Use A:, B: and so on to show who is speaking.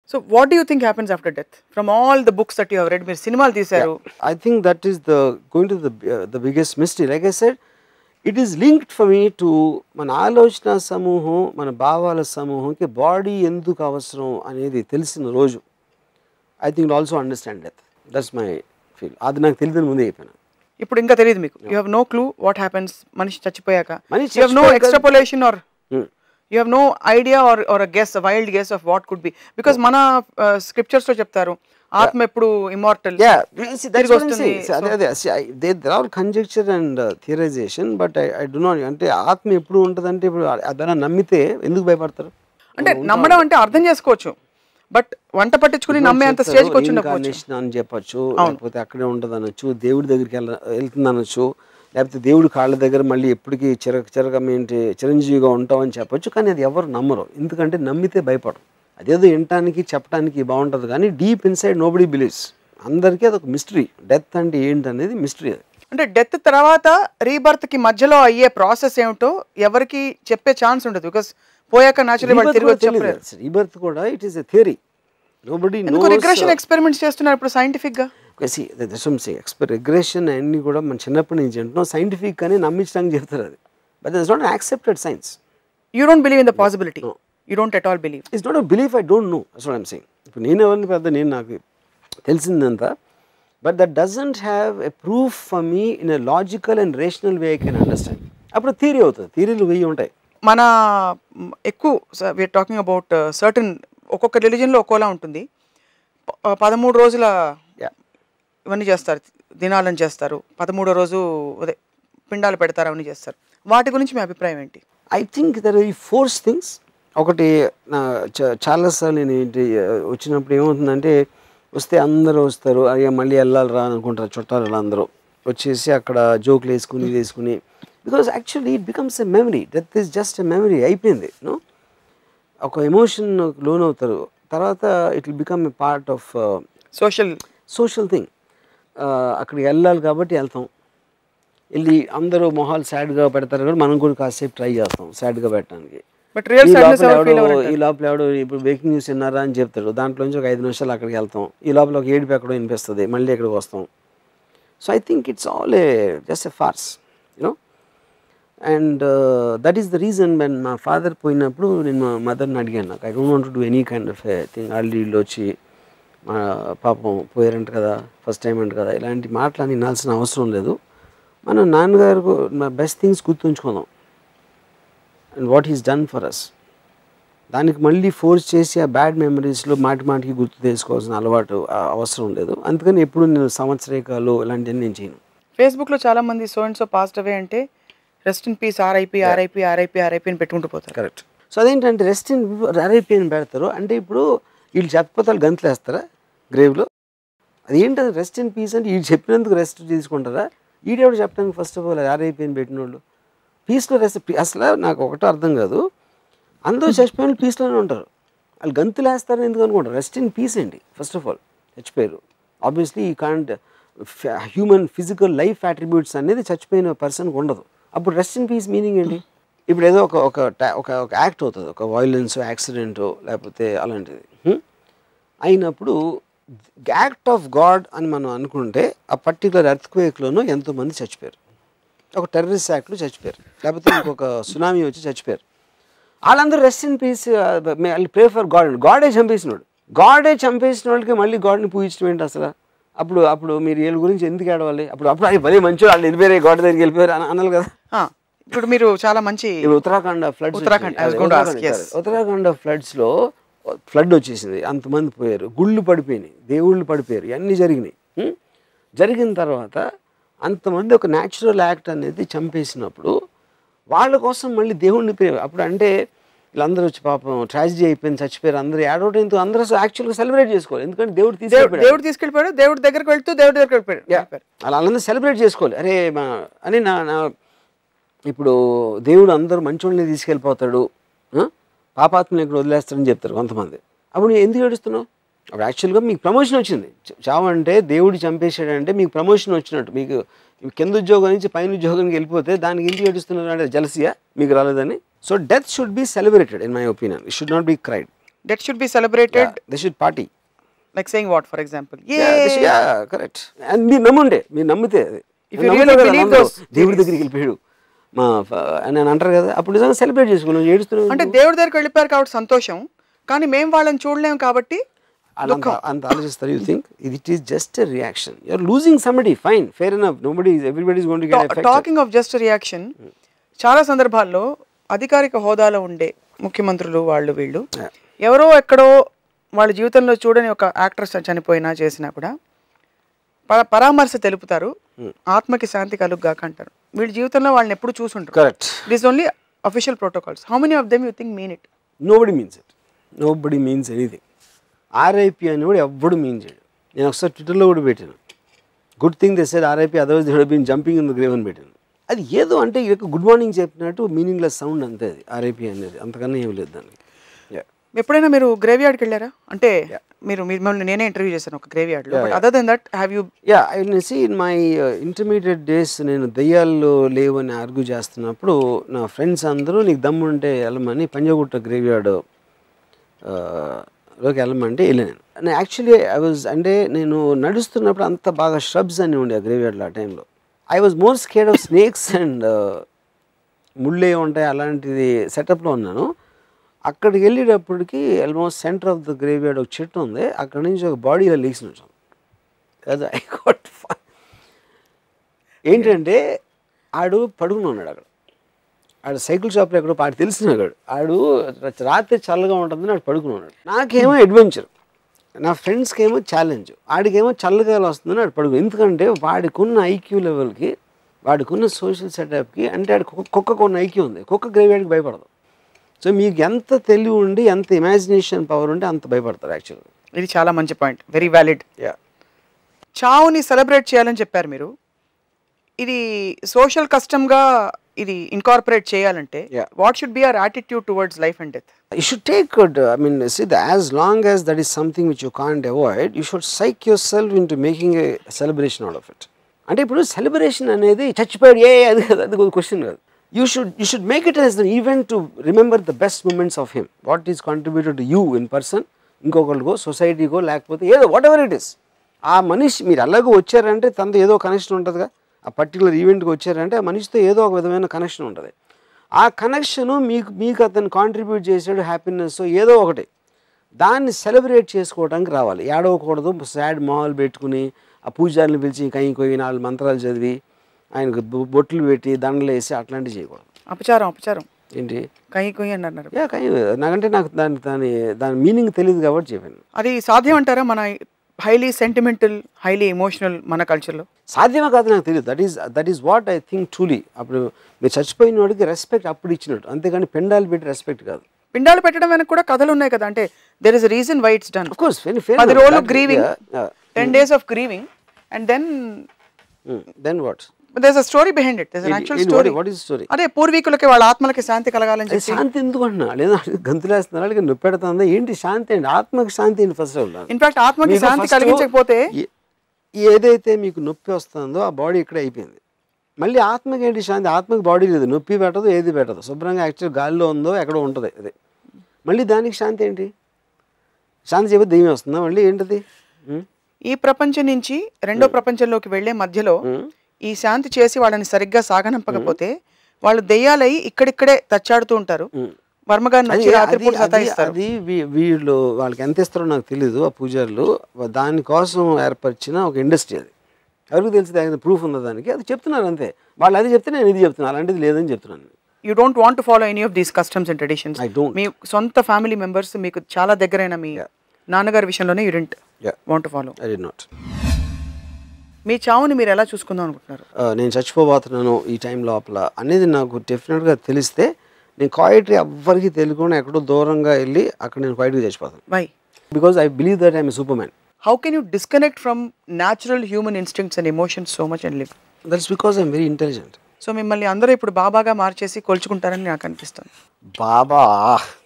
A: So what do think happens after death from all the books that you read మీరు సినిమాలు తీశారు
B: I think that is the going to the uh, the biggest mystery. Like I said, it is linked for me to మన ఆలోచన సమూహం మన భావాల సమూహంకి body ఎందుకు అవసరం అనేది తెలిసిన రోజు I think also understand death that's my feel అది నాకు తెలియదని ముందే చెప్పాను
A: ఇప్పుడు ఇంకా తెలియదు మీకు you have no clue what happens మనిషి చచ్చిపోయాక
B: మనిషి
A: యూ హ్యావ్ నో
B: చచ్చిపోయాక-
A: extrapolation or
B: Hmm.
A: You have no idea or or guess wild guess of what could be because మన స్క్రిప్చర్స్ లో చెప్తారు ఆత్మ ఎప్పుడు ఇమార్టల్
B: Yeah, see, that's
A: తిరిగి
B: what I'm
A: వస్తుంది.
B: saying. See, అదే అదే see, I- they there are conjecture and uh, theorization, but I, I do not అంటే ఆత్మ ఎప్పుడు ఉంటుందంటే ఇప్పుడు అదైనా నమ్మితే ఎందుకు భయపడతారు
A: అంటే నమ్మడం అంటే అర్థం చేసుకోవచ్చు బట్ వంట పట్టించుకుని నమ్మే అంత
B: చెప్తారు,
A: స్టేజ్కి వచ్చి ఉండకపోవచ్చు
B: reincarnation అని చెప్పొచ్చు లేకపోతే అక్కడే ఉంటుంది అనొచ్చు దేవుడి దగ్గరికి వెళ్ళ వెళ్తుంది అనొచ్చు లేకపోతే దేవుడి కాళ్ళ దగ్గర మళ్ళీ ఎప్పటికీ చిరక చిరక ఏంటి చిరంజీవిగా ఉంటామని చెప్పొచ్చు కానీ అది ఎవరు నమ్మరు ఎందుకంటే నమ్మితే భయపడరు అదేదో వినటానికి చెప్పడానికి బాగుంటుంది కానీ డీప్ ఇన్సైడ్ నోబడి బిలీవ్స్ అందరికీ అదొక మిస్టరీ డెత్ అంటే ఏంటి అనేది మిస్టరీ అది
A: అంటే డెత్ తర్వాత రీబర్త్ కి మధ్యలో అయ్యే ప్రాసెస్ ఏమిటో ఎవరికి చెప్పే ఛాన్స్ ఉండదు బికాస్ పోయాక న్యాచురల్ వాళ్ళు తిరిగి వచ్చి చెప్పలేరు
B: రీబర్త్ కూడా it is a theory nobody
A: ఎందుకు రిగ్రెషన్ ఎక్స్పెరిమెంట్స్ చేస్తున్నారు ఇప్పుడు సైంటిఫిక్ గా
B: సి దశంసి ఎక్స్పెర్ రిగ్రెషన్ అన్నీ కూడా మన చిన్నప్పటి నుంచి అంటున్నాం సైంటిఫిక్ అని నమ్మించడానికి చెప్తారు అది but it's not accepted science
A: you don't believe in the possibility you don't at all believe
B: it's not belief I don't know అసలు ఐమ్ సెయింగ్ ఇప్పుడు నేను ఎవరిని పెద్ద నేను నాకు తెలిసిందంతా but that doesn't have a proof for me in a logical and rational way I can understand అప్పుడు theory అవుతుంది థీరీలు వెయ్యి ఉంటాయి
A: మన మ్, ఎక్కువ వీఆర్ టాకింగ్ అబౌట్ సర్టన్ ఒక్కొక్క రిలీజన్లో ఒక్కోలా ఉంటుంది ప- ఆ, పదమూడు రోజుల
B: Yeah.
A: ఇవన్నీ చేస్తారు దినాలను చేస్తారు పదమూడో రోజు అదే పిండాలు పెడతారు అవన్నీ చేస్తారు వాటి గురించి మీ అభిప్రాయం ఏంటి
B: ఐ థింక్ దర్ ఈ ఫోర్స్ థింగ్స్ ఒకటి నా చ- చాలాసార్లు నేను ఏంటి ఆ, వచ్చినప్పుడు ఏమవుతుందంటే వస్తే అందరూ వస్తారు అయ్యా మళ్ళీ వెళ్ళాలి రా అనుకుంటారు చుట్టాలు అందరూ వచ్చేసి అక్కడ జోకులు వేసుకుని ఇది వేసుకుని because actually it becomes a memory death is just a memory అయిపోయింది నో ఒక ఎమోషన్ లోన్ అవుతారు తర్వాత it will become a part of
A: social
B: social thing అక్కడికి వెళ్ళాలి కాబట్టి వెళ్తాం వెళ్ళి అందరూ మొహాలు సాడ్గా పెడతారు కూడా మనం కూడా కాసేపు ట్రై చేస్తాం సాడ్గా పెట్టడానికి
A: బట్ రియల్
B: ఈ
A: సాడ్నెస్
B: లోపల
A: ఎవరు ఫీల్
B: ఎవడో-
A: అవ్వరు
B: ఈ లోపల ఎవడో ఇప్పుడు బ్రేకింగ్ న్యూస్ విన్నారా అని చెప్తాడు దాంట్లో నుంచి ఒక ఐదు నిమిషాలు అక్కడికి వెళ్తాం ఈ లోపల ఒక ఏడుపు ఎక్కడో వినిపిస్తుంది మళ్ళీ ఇక్కడికి వస్తాం so I think it's all a just a farce you know and that is the reason when మా ఫాదర్ పోయినప్పుడు నేను మా మదర్ని అడిగాను నాకు I don't want do any kind of thing వాళ్ళు వీళ్ళు వచ్చి మా పాపం పోయారంట కదా ఫస్ట్ టైం అంట కదా ఇలాంటి మాటలు అని వినాల్సిన అవసరం లేదు మనం నాన్నగారు బెస్ట్ థింగ్స్ గుర్తుంచుకుందాం and what is done for us దానికి మళ్ళీ ఫోర్స్ చేసి ఆ బ్యాడ్ మెమరీస్లో మాటి మాటికి గుర్తు చేసుకోవాల్సిన అలవాటు ఆ, అవసరం లేదు అందుకని ఎప్పుడు నేను సంవత్సరేకాలు ఇలాంటివన్నీ నేను చేయను
A: ఫేస్బుక్ లో చాలా మంది so and so passed away అంటే rest in peace RIP RIP RIP RIP అని పెట్టుకుంటూ పోతారు
B: కరెక్ట్ సో అదేంటంటే రెస్ట్ ఇన్ ఆర్ఐపీ అని పెడతారు అంటే ఇప్పుడు వీళ్ళు చెప్పపోతారు గంతులు వేస్తారా గ్రేవ్లో అది ఏంటది రెస్ట్ ఇన్ పీస్ అంటే వీళ్ళు చెప్పినందుకు రెస్ట్ తీసుకుంటారా ఈడెవడు చెప్పడానికి ఫస్ట్ ఆఫ్ ఆల్ ఆర్ఐపీ అని పెట్టిన వాళ్ళు పీస్లో రెస్ట్ అసలు నాకు ఒకటో అర్థం కాదు అందరూ చచ్చిపోయిన పీస్లోనే ఉంటారు వాళ్ళు గంతులు వేస్తారని ఎందుకు అనుకుంటారు రెస్ట్ ఇన్ పీస్ అండి ఫస్ట్ ఆఫ్ ఆల్ చచ్చిపోయారు ఆబ్వియస్లీ ఈ can't human physical life attributes అనేది చచ్చిపోయిన పర్సన్కి ఉండదు అప్పుడు రెస్ట్ ఇన్ పీస్ మీనింగ్ ఏంటి ఇప్పుడు ఏదో ఒక ఒక ta- ఒక ఒక యాక్ట్ అవుతుంది ఒక వైలెన్స్ యాక్సిడెంట్ లేకపోతే అలాంటిది హ్మ్? అయినప్పుడు యాక్ట్ ఆఫ్ గాడ్ అని మనం అనుకుంటే ఆ పర్టికులర్ ఎర్త్క్వేక్లోనూ ఎంతోమంది చచ్చిపోయారు ఒక టెర్రరిస్ట్ యాక్ట్లో చచ్చిపోయారు లేకపోతే ఇంకొక సునామీ వచ్చి చచ్చిపోయారు వాళ్ళందరూ rest in peace pray for God గాడే చంపేసినాడు గాడే చంపేసిన వాళ్ళకి మళ్ళీ గాడ్ని పూజించడం ఏంటి అసలు అప్పుడు అప్పుడు మీరు వీళ్ళ గురించి ఎందుకు ఏడవాలి అప్పుడు అప్పుడు అది భలే మంచి వాళ్ళు వెళ్ళిపోయారు గాడ్ దగ్గరికి వెళ్ళిపోయారు అని అనాలి కదా
A: ఆ, ఇప్పుడు మీరు చాలా మంచి
B: ఇప్పుడు Uttarakhand floods
A: Uttarakhand, I was going to ask, yes.
B: Uttarakhand ఫ్లడ్స్లో ఫ్లడ్ వచ్చేసింది అంతమంది పోయారు గుళ్ళు పడిపోయినాయి దేవుళ్ళు పడిపోయారు ఇవన్నీ జరిగినాయి హ్మ్? జరిగిన తర్వాత అంతమంది ఒక న్యాచురల్ యాక్ట్ అనేది చంపేసినప్పుడు వాళ్ళ కోసం మళ్ళీ దేవుడిని ప్రే- అప్పుడు అంటే వీళ్ళందరూ వచ్చి పాపం ట్రాజడీ అయిపోయింది చచ్చిపోయారు అందరూ ఏడవటం ఎందుకు అందరూ యాక్చువల్గా సెలబ్రేట్ చేసుకోవాలి ఎందుకంటే దేవుడు
A: దేవుడు
B: తీసుకెళ్ళిపోయాడు
A: దేవుడు తీసుకెళ్ళిపోయాడు దేవుడి దగ్గరికి వెళ్తూ దేవుడి దగ్గరికి వెళ్ళిపోయాడు వెళ్ళిపోయారు.
B: అలా వాళ్ళందరూ సెలబ్రేట్ చేసుకోవాలి అరే మా అని నా నా ఇప్పుడు దేవుడు అందరూ మంచోళ్ళని తీసుకెళ్ళిపోతాడు ఆ? పాపాత్మని ఇక్కడ వదిలేస్తాడని చెప్తారు కొంతమంది అప్పుడు నువ్వు ఎందుకు ఏడుస్తున్నావు అప్పుడు యాక్చువల్గా మీకు ప్రమోషన్ వచ్చింది చ- చావు అంటే దేవుడు చంపేశాడంటే మీకు ప్రమోషన్ వచ్చినట్టు మీకు మీకు కింద ఉద్యోగం నుంచి పైన ఉద్యోగానికి వెళ్ళిపోతే దానికి ఎందుకు ఏడుస్తున్నారు అంటే జలసియా మీకు రాలేదని so death should be celebrated in my opinion it should not be cried
A: that should be celebrated
B: they should party
A: like saying what for example
B: correct and మీరు నమ్ముండే మీరు నమ్మితే అది.
A: If you
B: నమ్ముతారు
A: really
B: కదా
A: believe
B: అందరూ.
A: those
B: దేవుడి దగ్గరికి వెళ్ళిపోయాడు మా ఫ- అని అని అంటారు కదా అప్పుడు నిజంగా సెలబ్రేట్ చేసుకున్నాం ఏడుస్తున్నాం
A: అంటే దేవుడి దగ్గరికి వెళ్ళిపోయారు కాబట్టి సంతోషం కానీ మేము వాళ్ళని చూడలేము కాబట్టి
B: అని అంత అంత ఆలోచిస్తారు you think it is just a reaction you're losing somebody fine fair enough nobody everybody is going to get effect
A: talking of just reaction చాలా సందర్భాల్లో అధికారిక హోదాలో ఉండే ముఖ్యమంత్రులు వాళ్ళు వీళ్ళు ఎవరో ఎక్కడో వాళ్ళ జీవితంలో చూడని ఒక యాక్ట్రెస్ చనిపోయినా చేసినా కూడా ప- పరామర్శ తెలుపుతారు ఆత్మకి శాంతి కలుగ్గాక అంటారు వీళ్ళ జీవితంలో వాళ్ళని ఎప్పుడు చూసుంటారు
B: correct
A: this only official protocols how many of them you think mean it
B: nobody means it nobody means anything RIP అని కూడా ఎవ్వడు మీన్ చేయడు నేను ఒకసారి ట్విట్టర్లో కూడా పెట్టాను good thing they said RIP otherwise they been jumping in the grave అని పెట్టాను అది ఏదో అంటే ఇక గుడ్ మార్నింగ్ చెప్పినట్టు మీనింగ్లెస్ సౌండ్ అంతే అది ఆర్ఐపి అనేది అంతకన్నా ఏం లేదు దానికి Yeah.
A: ఎప్పుడైనా మీరు గ్రేవ్ యార్డ్కి వెళ్ళారా అంటే మీరు మిమ్మల్ని నేనే ఇంటర్వ్యూ చేశాను ఒక గ్రేవ్ యార్డ్లో but other then that have you
B: yeah I see in my intermediate days నేను దయ్యాలు లేవని ఆర్గ్యూ చేస్తున్నప్పుడు నా ఫ్రెండ్స్ అందరూ నీకు దమ్ముంటే వెళ్ళమని పంజగుట్ట గ్రేవ్యార్డ్ లోకి వెళ్ళమంటే వెళ్ళాను నేను యాక్చువల్లీ ఐ వాజ్ అంటే నేను నడుస్తున్నప్పుడు అంత బాగా shrubs అన్ని ఉండే ఆ గ్రేవ్యార్డ్లో ఆ టైంలో I was more scared of snakes and ముళ్ళే ఉంటాయి అలాంటిది సెటప్లో ఉన్నాను అక్కడికి వెళ్ళేటప్పటికి almost centre of the graveyard ఒక చెట్టు ఉంది అక్కడ నుంచి ఒక బాడీ ఇలా లేచినట్టు అది ఐ గాట్ ఏంటంటే ఆడు పడుకుని ఉన్నాడు అక్కడ ఆడు సైకిల్ షాప్లో ఎక్కడో ఆడు తెలిసినాడు ఆడు రాత్రి చల్లగా ఉంటుందని ఆడు పడుకుని ఉన్నాడు నాకేమో అడ్వెంచర్ నా ఫ్రెండ్స్కి ఏమో ఛాలెంజ్ ఆడికేమో చల్లగా వస్తుందని ఆడు పడుకు ఎందుకంటే వాడికున్న ఐక్యూ లెవెల్కి వాడికున్న సోషల్ సెటప్కి అంటే ఆడు కుక్క- కుక్కకు ఉన్న ఐక్యూ ఉంది కుక్క గ్రేవ్యార్డ్కి భయపడదు సో మీకు ఎంత తెలివి ఉండి ఎంత ఇమాజినేషన్ పవర్ ఉంటే అంత భయపడతారు యాక్చువల్గా
A: ఇది చాలా మంచి పాయింట్ వెరీ వ్యాలిడ్
B: యా
A: చావుని సెలబ్రేట్ చేయాలని చెప్పారు మీరు ఇది సోషల్ కస్టమ్గా ఇది ఇన్కార్పొరేట్ చేయాలంటే
B: Yeah.
A: What should be our attitude towards life and death
B: you should take good i mean see the, as long as that is something which you can't avoid you should psych yourself into making a celebration out of it అంటే ఇప్పుడు celebration అనేది చచ్చిపోయాడు ఏ అది కాదు అది question కాదు you should you should make it as the event to remember the best moments of him what is contributed to you in person ఇంకొకరికో సొసైటీకో లేకపోతే ఏదో వాట్ ఎవర్ ఇట్ ఇస్ ఆ మనిషి మీరు అలాగో వచ్చారంటే తనతో ఏదో కనెక్షన్ ఉంటుందిగా ఆ పర్టికులర్ ఈవెంట్కి వచ్చారంటే ఆ మనిషితో ఏదో ఒక విధమైన కనెక్షన్ ఉంటుంది ఆ కనెక్షను మీకు మీకు అతను కాంట్రిబ్యూట్ చేసాడు హ్యాపీనెస్ ఏదో ఒకటి దాన్ని సెలబ్రేట్ చేసుకోవడానికి రావాలి ఏడవకూడదు సాడ్ మాల్ పెట్టుకుని ఆ పూజారిని పిలిచి కై కొయ్యి నాలుగు మంత్రాలు చదివి ఆయనకు బొ- బొట్లు పెట్టి దండలు వేసి అట్లాంటివి చేయకూడదు
A: అపచారం అపచారం
B: ఏంటి
A: కయ్యి కొయ్యి అని అన్నారు
B: యా కై నాకంటే నాకు దాని దాని దాని మీనింగ్ తెలియదు కాబట్టి చెప్పాను
A: అది సాధ్యం అంటారా మన హైలీ సెంటిమెంటల్ హైలీ ఎమోషనల్ మన కల్చర్లో
B: సాధ్యమే కాదు నాకు తెలియదు that is that is what I think truly అప్పుడు మీరు చచ్చిపోయిన వాడికి రెస్పెక్ట్ అప్పుడు ఇచ్చినట్టు అంతేగాని పెండాలు పెట్టి రెస్పెక్ట్ కాదు
A: పిండాలు పెట్టడం వెనక కూడా కథలు ఉన్నాయి కదా అంటే there is reason why it's done
B: Of course, very fair.
A: పది
B: enough.
A: రోజులు
B: That-
A: grieving
B: yeah, yeah.
A: Ten days of grieving and then
B: Mm. Then what?
A: There's a story behind it
B: In-
A: actual
B: in what-
A: story
B: what is the story?
A: అదే పూర్వీకులకి వాళ్ళ ఆత్మలకి శాంతి కలగాలని
B: అది
A: చెప్పి
B: శాంతి ఎందుకు అంటున్నా లేదా గంతులేస్తున్నా వాళ్ళకి నొప్పి పెడుతుందా ఏంటి శాంతి అండి ఆత్మకి శాంతి ఏంటి ఫస్ట్
A: ఇన్ఫాక్ట్ ఆత్మకి
B: మీకు
A: శాంతి
B: first
A: కలిగించకపోతే
B: ఏ- ఏదైతే మీకు నొప్పి వస్తుందో ఆ బాడీ ఇక్కడ అయిపోయింది మళ్ళీ ఆత్మకి ఏంటి శాంతి ఆత్మకి బాడీ లేదు నొప్పి పెట్టదు ఏది పెట్టదు శుభ్రంగా యాక్చువల్ గాలిలో ఉందో ఎక్కడో ఉంటుంది అది మళ్ళీ దానికి శాంతి ఏంటి శాంతి చెప్పి దెయ్యం వస్తుందా మళ్ళీ ఏంటిది ఉం?
A: ఈ ప్రపంచం నుంచి రెండో ప్రపంచంలోకి వెళ్లే మధ్యలో ఈ శాంతి చేసి వాళ్ళని సరిగ్గా సాగనంపకపోతే వాళ్ళు దెయ్యాలై ఇక్కడిక్కడే తచ్చాడుతూ ఉంటారు వర్మగారిని
B: అది
A: వచ్చి రాత్రి
B: అది-
A: పూట
B: అది-
A: సతాయిస్తారు
B: అది వీ- వీళ్ళు వాళ్ళకి ఎంత ఇస్తారో నాకు తెలియదు ఆ పూజారులు దానికోసం ఏర్పరిచిన ఒక ఇండస్ట్రీ అది ఎవరికి తెలిసి ప్రూఫ్ ఉందా దానికి అది చెప్తున్నారు అంతే వాళ్ళు అది చెప్తే నేను ఇది చెప్తున్నాను అలాంటిది లేదని చెప్తున్నాను
A: you don't want follow any of these customs and traditions
B: I don't.
A: మీ సొంత ఫ్యామిలీ మెంబర్స్ మీకు చాలా దగ్గరైన మీ నాన్నగారి విషయంలోనే you don't
B: Yeah.
A: Want follow
B: I did not
A: మీ చావుని మీరు ఎలా చూసుకుందాం అనుకుంటున్నారు
B: నేను చచ్చిపోబోతున్నాను ఈ టైం లోపల అనేది నాకు డెఫినెట్గా తెలిస్తే నేను క్వాయిట్రీ ఎవ్వరికి తెలియకుండా ఎక్కడో దూరంగా వెళ్ళి అక్కడ నేను క్వాయిట్గా చచ్చిపోతాను
A: why
B: because I believe that I'm super man
A: how can you disconnect from natural human instincts and emotions so much and live
B: that's because I'm very intelligent
A: so మిమ్మల్ని అందరూ ఇప్పుడు బాబాగా మార్చేసి కొలుచుకుంటారని నాకు అనిపిస్తుంది
B: బాబా